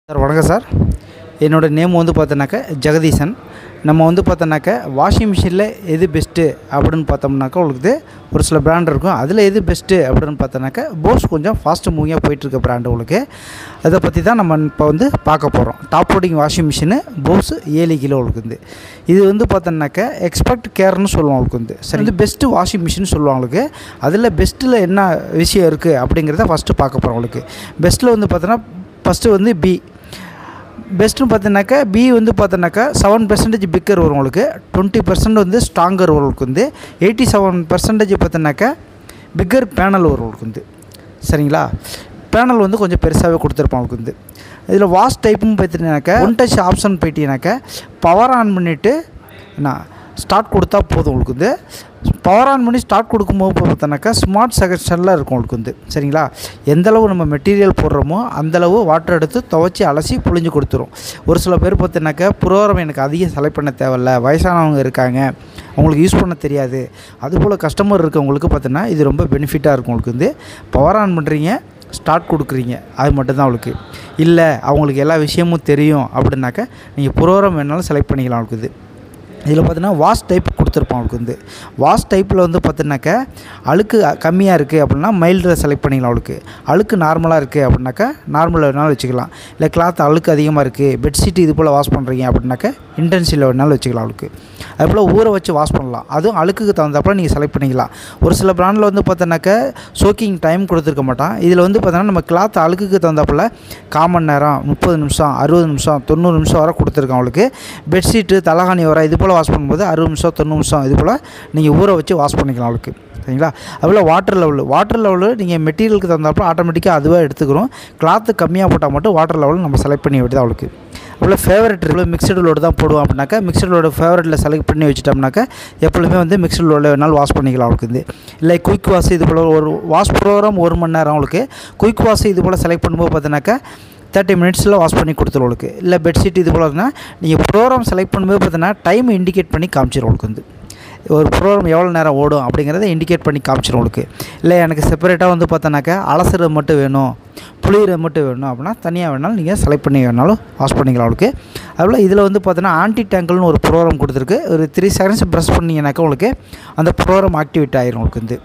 Sir வணக்கம் sir என்னோடய name வந்து பார்த்தோன்னாக்கா ஜெகதீசன் நம்ம வந்து பார்த்தோன்னாக்கா வாஷிங் மிஷினில் எது பெஸ்ட்டு அப்படின்னு பார்த்தோம்னாக்கா உங்களுக்கு ஒரு சில பிராண்ட் இருக்கும் அதில் எது பெஸ்ட்டு அப்படின்னு பார்த்தோன்னாக்கா போஸ் கொஞ்சம் ஃபாஸ்ட்டு மூவியாக போயிட்டுருக்க பிராண்டு உங்களுக்கு அதை பற்றி தான் நம்ம இப்போ வந்து பார்க்க போகிறோம் top loading washing machine Bosch ஏழு கிலோ உங்களுக்கு வந்து இது வந்து பார்த்தோன்னாக்கா எக்ஸ்பர்ட் கேர்னு சொல்லுவோம் உங்களுக்கு வந்து சரி வந்து பெஸ்ட்டு வாஷிங் மிஷின் சொல்லுவாங்க உங்களுக்கு அதில் பெஸ்ட்டில் என்ன விஷயம் இருக்குது அப்படிங்கிறத ஃபஸ்ட்டு பார்க்க போகிறோம் உங்களுக்கு பெஸ்ட்டில் வந்து பார்த்தோன்னா ஃபஸ்ட்டு வந்து பி பெஸ்ட்டுன்னு பார்த்தீங்கன்னாக்கா பி வந்து பார்த்தோன்னாக்கா செவன் பர்சன்டேஜ் பிக்கர் வரும் உங்களுக்கு டுவெண்ட்டி பர்சன்ட் வந்து ஸ்ட்ராங்கர் வரும் உங்களுக்கு வந்து எயிட்டி செவன் பர்சன்டேஜ் பார்த்தோன்னாக்கா பிக்கர் பேனல் வரும் உங்களுக்கு வந்து சரிங்களா பேனல் வந்து கொஞ்சம் பெருசாகவே கொடுத்துருப்பான் உங்களுக்கு வந்து இதில் வாஷ் டைப்பும் பார்த்தீங்கன்னாக்கா ஒன் டச் ஆப்ஷன் போயிட்டீங்கன்னாக்கா பவர் ஆன் பண்ணிவிட்டு என்ன ஸ்டார்ட் கொடுத்தா போதும் உங்களுக்கு வந்து பவர் ஆன் பண்ணி ஸ்டார்ட் கொடுக்கும்போது பார்த்தோன்னாக்கா ஸ்மார்ட் செகஷனில் இருக்கும் உங்களுக்கு வந்து சரிங்களா எந்தளவு நம்ம மெட்டீரியல் போடுறோமோ அந்தளவு வாட்டர் எடுத்து துவைச்சி அலசி புழிஞ்சு கொடுத்துரும் ஒரு சில பேர் பார்த்தீங்கன்னாக்கா புரோகிராம் எனக்கு அதிகம் செலக்ட் பண்ண தேவையில்ல வயசானவங்க இருக்காங்க அவங்களுக்கு யூஸ் பண்ண தெரியாது அதுபோல் கஸ்டமர் இருக்கவங்களுக்கு பார்த்தீங்கன்னா இது ரொம்ப பெனிஃபிட்டாக இருக்கும் உங்களுக்கு வந்து பவர் ஆன் பண்ணுறீங்க ஸ்டார்ட் கொடுக்குறீங்க அது மட்டும்தான் அவங்களுக்கு இல்லை அவங்களுக்கு எல்லா விஷயமும் தெரியும் அப்படின்னாக்கா நீங்கள் புரோகிராம் வேணாலும் செலக்ட் பண்ணிக்கலாம் அவங்களுக்கு இது இதில் பார்த்தீங்கன்னா வாஷ் டைப் கொடுத்துருப்போம் அவளுக்கு வந்து வாஷ் டைப்பில் வந்து பார்த்தீங்கன்னாக்கா அழுக்கு கம்மியாக இருக்குது அப்படின்னா மைல்டில் செலக்ட் பண்ணிக்கலாம் அவளுக்கு அழுக்கு நார்மலாக இருக்குது அப்படின்னாக்கா நார்மலில் வேணாலும் வச்சுக்கலாம் இல்லை கிளாத் அழுக்கு அதிகமாக இருக்குது பெட்ஷீட் இது போல் வாஷ் பண்ணுறீங்க அப்படின்னாக்கா இன்டென்சிவில் வேணாலும் வச்சுக்கலாம் அவளுக்கு அதுபோல் ஊற வச்சு வாஷ் பண்ணலாம் அதுவும் அழுக்குக்கு தகுந்தாப்பில் நீங்கள் செலக்ட் பண்ணிக்கலாம் ஒரு சில பிராண்டில் வந்து பார்த்தோன்னாக்கா சோக்கிங் டைம் கொடுத்துருக்க மாட்டான் இதில் வந்து பார்த்தோன்னா நம்ம கிளாத் அழுக்குக்கு தகுந்தாப்பில் காமன் நேரம் முப்பது நிமிஷம் அறுபது நிமிஷம் தொண்ணூறு நிமிஷம் வரை கொடுத்துருக்கோம் அவளுக்கு பெட்ஷீட்டு தலகாணி வர இது போல் வாஷ் பண்ணும்போது அறுபது நிமிஷம் தொண்ணூறு நிமிஷம் இது போல் நீங்கள் ஊற வச்சு வாஷ் பண்ணிக்கலாம் அவளுக்கு சரிங்களா அதுபோல் வாட்டர் லெவலு வாட்டர் லெவலு நீங்கள் மெட்டீரியலுக்கு தகுந்தாப்பில் ஆட்டோமேட்டிக்காக அதுவாக எடுத்துக்கிறோம் கிளாத்து கம்மியாக போட்டால் மட்டும் வாட்டர் லெவல் நம்ம செலக்ட் பண்ணி விடுது அவளுக்கு அவ்வளோ ஃபேவரட் இவ்வளோ மிக்சடு லோடு தான் போடுவோம் அப்படின்னாக்கா மிக்சடு லோடு ஃபேவரட்டில் செலக்ட் பண்ணி வச்சிட்டோம்னாக்கா எப்பொழுதுமே வந்து மிக்சடு லோடில் வேணாலும் வாஷ் பண்ணிக்கலாம் அவளுக்கு வந்து இல்லை குயிக் வாஷ் இது போல் ஒரு வாஷ் ப்ரோக்ராம் ஒரு மணி நேரம் அவளுக்கு குயிக் வாஷ் இது போல் செலக்ட் பண்ணும்போது பார்த்தீங்கன்னாக்கா தேர்ட்டி மினிட்ஸில் வாஷ் பண்ணி கொடுத்துரும் உங்களுக்கு இல்லை பெட்ஷீட் இது போல் நீங்கள் ப்ரோக்ராம் செலக்ட் பண்ணும்போது பார்த்தீங்கன்னா டைம் இண்டிகேட் பண்ணி காமிச்சிடும் உங்களுக்கு வந்து ஒரு ப்ரோக்ராம் எவ்வளோ நேரம் ஓடும் அப்படிங்கிறத இண்டிகேட் பண்ணி காமிச்சிடும் உங்களுக்கு இல்லை எனக்கு செப்பரேட்டாக வந்து பார்த்தோன்னாக்கா அலசுறது மட்டும் வேணும் புளியிறது மட்டும் வேணும் அப்படின்னா தனியாக வேணாலும் நீங்கள் செலக்ட் பண்ணி வேணாலும் வாஷ் பண்ணிக்கலாம் அவளுக்கு அதுபோல் இதில் வந்து பார்த்தீங்கன்னா ஆன்டி டேங்கிள்னு ஒரு ப்ரோக்ராம் கொடுத்துருக்கு ஒரு த்ரீ செகண்ட்ஸ் ப்ரெஸ் பண்ணிங்கனாக்கா உங்களுக்கு அந்த ப்ரோக்ராம் ஆக்டிவேட் ஆகிரும் உங்களுக்கு வந்து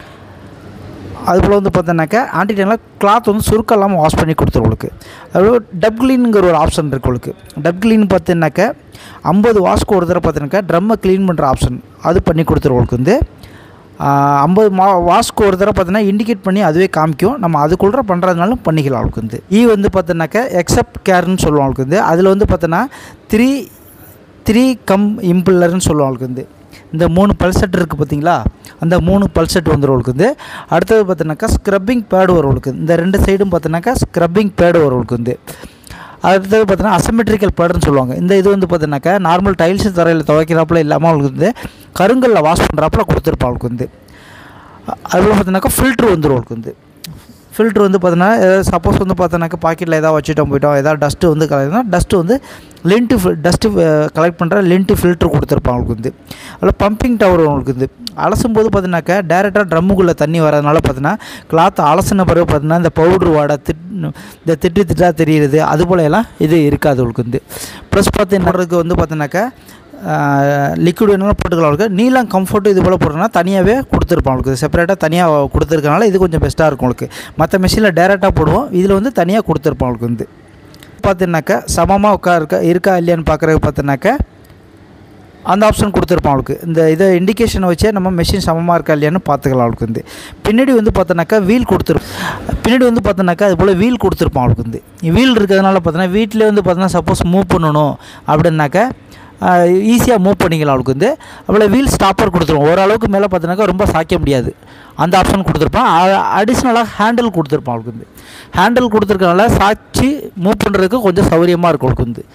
அதுபோல் வந்து பார்த்தோன்னாக்கா ஆன்டி டேங்கில் கிளாத் வந்து சுருக்கம் இல்லாமல் வாஷ் பண்ணி கொடுத்துரும் உங்களுக்கு அதுபோல் டப் கிளீனுங்கிற ஒரு ஆப்ஷன் இருக்குது உங்களுக்கு டப் கிளீன் பார்த்தீங்கன்னாக்கா ஐம்பது வாஷ்க்கு ஒரு தடவை பார்த்தீங்கன்னாக்கா ட்ரம்மை க்ளீன் பண்ணுற ஆப்ஷன் அது பண்ணி கொடுத்துரும் உங்களுக்கு வந்து ஐம்பது மா வாஷ்க்கு ஒரு தடவை பார்த்தீங்கன்னா இண்டிகேட் பண்ணி அதுவே காமிக்கும் நம்ம அதுக்குள்ளே பண்ணுறதுனாலும் பண்ணிக்கலாம் அவளுக்கு வந்து ஈ வந்து பார்த்தோன்னாக்கா எக்ஸப்ட் கேர்னு சொல்லுவோம் அவளுக்கு வந்து அதில் வந்து பார்த்தோன்னா த்ரீ த்ரீ கம் இம்பிள்ளர்னு சொல்லுவோம் அவளுக்கு வந்து இந்த மூணு பல்செட் இருக்குது பார்த்தீங்களா அந்த மூணு பல்செட் வந்துடும் உங்களுக்கு வந்து அடுத்தது பார்த்தோன்னாக்கா ஸ்க்ரப்பிங் பேடு வரும் உங்களுக்கு இந்த ரெண்டு சைடும் பார்த்தோன்னாக்கா ஸ்க்ரப்பிங் பேடு வரும் உங்களுக்கு வந்து அடுத்தது பார்த்தீங்கன்னா அசமெட்ரிக்கல் பேடுன்னு சொல்லுவாங்க இந்த இது வந்து பார்த்தீங்கன்னாக்கா நார்மல் டைல்ஸ் தரையில் துவைக்கிறாப்புல இல்லாமல் அவங்களுக்கு வந்து கருங்கல்ல வாஷ் பண்ணுறாப்புல கொடுத்துருப்பா அவளுக்கு வந்து அதுபோல் பார்த்தீங்கன்னாக்கா ஃபில்ட்ரு வந்துடும் அவளுக்கு வந்து ஃபில்ட்ரு வந்து பார்த்தீங்கன்னா சப்போஸ் வந்து பார்த்தோன்னாக்கா பாக்கெட்டில் ஏதாவது வச்சுட்டோம் போயிட்டோம் ஏதாவது டஸ்ட்டு வந்து கலெக்ட்னா டஸ்ட்டு வந்து லென்ட்டு டஸ்ட்டு கலெக்ட் பண்ணுற லென்ட்டு ஃபில்ட்ரு கொடுத்துருப்பான் அவங்களுக்கு வந்து அதில் பம்பிங் டவர் உங்களுக்கு வந்து அலசும் போது பார்த்தீங்கன்னாக்கா டேரெக்டாக ட்ரம்முக்குள்ளே தண்ணி வரதுனால பார்த்தீங்கன்னா கிளாத் அலசின பிறகு பார்த்தீங்கன்னா இந்த பவுட்ரு வாடை திட் இந்த திட்டு திட்டாக தெரியுறது அது போல எல்லாம் இது இருக்காது உங்களுக்கு வந்து ப்ளஸ் பார்த்தீங்கன்னா வந்து பார்த்தீங்கன்னாக்கா லிக்விட் வேணாலும் போட்டுக்கலாம் அவளுக்கு நீளம் கம்ஃபர்ட்டு இது போல் போட்டோம்னா தனியாகவே கொடுத்துருப்பான் அவளுக்கு செப்பரேட்டாக தனியாக கொடுத்துருக்கனால இது கொஞ்சம் பெஸ்ட்டாக இருக்கும் உங்களுக்கு மற்ற மிஷினில் டேரெக்டாக போடுவோம் இதில் வந்து தனியாக கொடுத்துருப்பான் அவளுக்கு வந்து பார்த்தீங்கன்னாக்கா சமமாக உட்கா இருக்கா இருக்கா இல்லையான்னு பார்க்குறது பார்த்தீங்கன்னாக்கா அந்த ஆப்ஷன் கொடுத்துருப்பான் அவளுக்கு இந்த இதை இண்டிகேஷனை வச்சே நம்ம மெஷின் சமமாக இருக்கா இல்லையான்னு பார்த்துக்கலாம் அவளுக்கு வந்து பின்னாடி வந்து பார்த்தோன்னாக்கா வீல் கொடுத்துருப்போம் பின்னாடி வந்து பார்த்தோன்னாக்கா அது போல் வீல் கொடுத்துருப்பான் அவளுக்கு வந்து வீல் இருக்கிறதுனால பார்த்தோன்னா வீட்டிலே வந்து பார்த்தோன்னா சப்போஸ் மூவ் பண்ணணும் அப்படின்னாக்கா ஈஸியாக மூவ் பண்ணிக்கலாம் அவளுக்கு வந்து அவ்வளோ வீல் ஸ்டாப்பர் கொடுத்துருவோம் ஓரளவுக்கு மேலே பார்த்தோன்னாக்கா ரொம்ப சாய்க்க முடியாது அந்த ஆப்ஷன் கொடுத்துருப்பான் அடிஷ்னலாக ஹேண்டில் கொடுத்துருப்பான் அவளுக்கு வந்து ஹேண்டில் கொடுத்துருக்கனால சாய்ச்சி மூவ் பண்ணுறதுக்கு கொஞ்சம் சௌகரியமாக இருக்கும் அவளுக்கு வந்து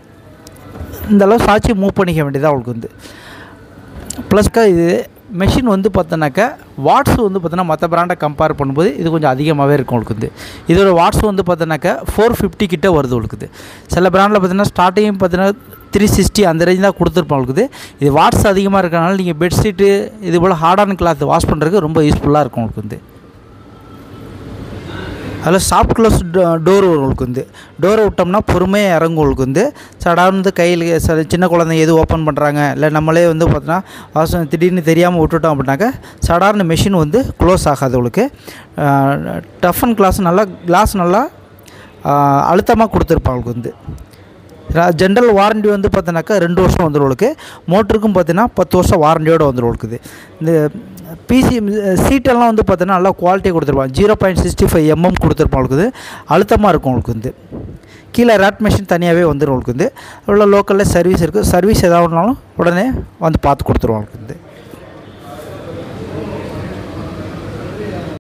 இந்த அளவு சாய்ச்சி மூவ் பண்ணிக்க வேண்டியதாக அவளுக்கு வந்து ப்ளஸ்க்கா இது மெஷின் வந்து பார்த்தோன்னாக்கா வாட்ஸ் வந்து பார்த்தோன்னா மற்ற பிராண்டை கம்பேர் பண்ணும்போது இது கொஞ்சம் அதிகமாகவே இருக்கும் உங்களுக்கு வந்து இதோட வாட்ஸ் வந்து பார்த்தோன்னாக்கா ஃபோர் ஃபிஃப்டி கிட்ட வருது உங்களுக்கு சில பிராண்டில் பார்த்தீங்கன்னா ஸ்டார்டிங் பார்த்தீங்கன்னா த்ரீ சிக்ஸ்டி அந்த ரேஞ்ச் தான் கொடுத்துருப்போம் உங்களுக்கு இது வாட்ஸ் அதிகமாக இருக்கனால நீங்கள் பெட்ஷீட்டு இது போல் ஹார்டான கிளாத் வாஷ் பண்ணுறதுக்கு ரொம்ப யூஸ்ஃபுல்லாக இருக்கும் உங்களுக்கு வந்து அதில் சாஃப்ட் க்ளோஸ் டோர் உங்களுக்கு வந்து டோரை விட்டோம்னா பொறுமையாக இறங்கும் உங்களுக்கு வந்து சடார்ந்து கையில் ச- சின்ன குழந்தைங்க எது ஓப்பன் பண்ணுறாங்க இல்லை நம்மளே வந்து பார்த்தோன்னா அவசரம் திடீர்னு தெரியாமல் விட்டுட்டோம் அப்படின்னாக்கா சடார்னு மெஷின் வந்து க்ளோஸ் ஆகாது உங்களுக்கு டஃப் அண்ட் கிளாஸ் நல்லா கிளாஸ் நல்லா அழுத்தமாக கொடுத்துருப்பாங்க உங்களுக்கு வந்து ஜென்ரல் வாரண்டி வந்து பார்த்தீங்கன்னாக்கா ரெண்டு வருஷம் வந்துடும் உங்களுக்கு மோட்டருக்கும் பார்த்தீங்கன்னா பத்து வருஷம் வாரண்டியோடு வந்துடும் உங்களுக்கு இது. இந்த பிசி சீட்டெல்லாம் வந்து பார்த்தீங்கன்னா நல்லா குவாலிட்டி கொடுத்துருப்பாங்க zero point sixty five mm கொடுத்துருப்பாங்க உங்களுக்கு இது. அழுத்தமாக இருக்கும் உங்களுக்கு வந்து கீழே ரேட் மிஷின் தனியாகவே வந்துடும் உங்களுக்கு வந்து உள்ள லோக்கலில் சர்வீஸ் இருக்குது சர்வீஸ் எதாவதுனாலும் உடனே வந்து பார்த்து கொடுத்துருவாங்க உங்களுக்கு வந்து